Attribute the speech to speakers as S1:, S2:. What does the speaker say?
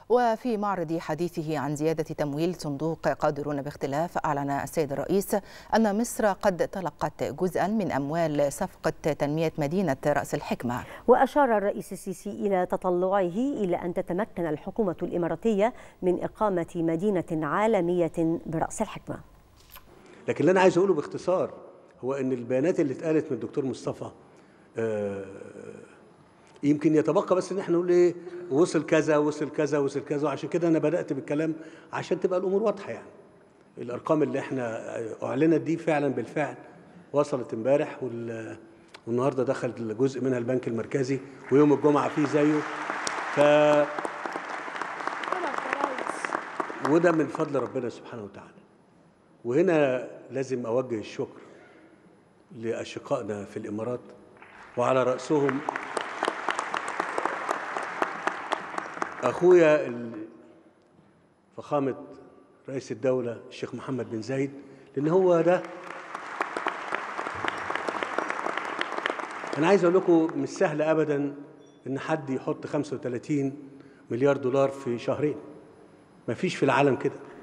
S1: وفي معرض حديثه عن زيادة تمويل صندوق قادرون باختلاف أعلن السيد الرئيس أن مصر قد تلقت جزءا من أموال صفقة تنمية مدينة رأس الحكمة
S2: وأشار الرئيس السيسي إلى تطلعه إلى أن تتمكن الحكومة الإماراتية من إقامة مدينة عالمية برأس الحكمة
S3: لكن اللي أنا عايز أقوله باختصار هو أن البيانات اللي اتقالت من الدكتور مصطفى آه يمكن يتبقى بس ان احنا نقول ايه وصل كذا وصل كذا وصل كذا وعشان كده انا بدات بالكلام عشان تبقى الامور واضحه يعني الارقام اللي احنا اعلنت دي فعلا بالفعل وصلت امبارح والنهارده دخل جزء منها البنك المركزي ويوم الجمعه فيه زيه ف وده من فضل ربنا سبحانه وتعالى وهنا لازم اوجه الشكر لاشقائنا في الامارات وعلى راسهم اخويا فخامه رئيس الدوله الشيخ محمد بن زايد لان هو ده انا عايز اقول لكم مش سهل ابدا ان حد يحط 35 مليار دولار في شهرين مفيش في العالم كده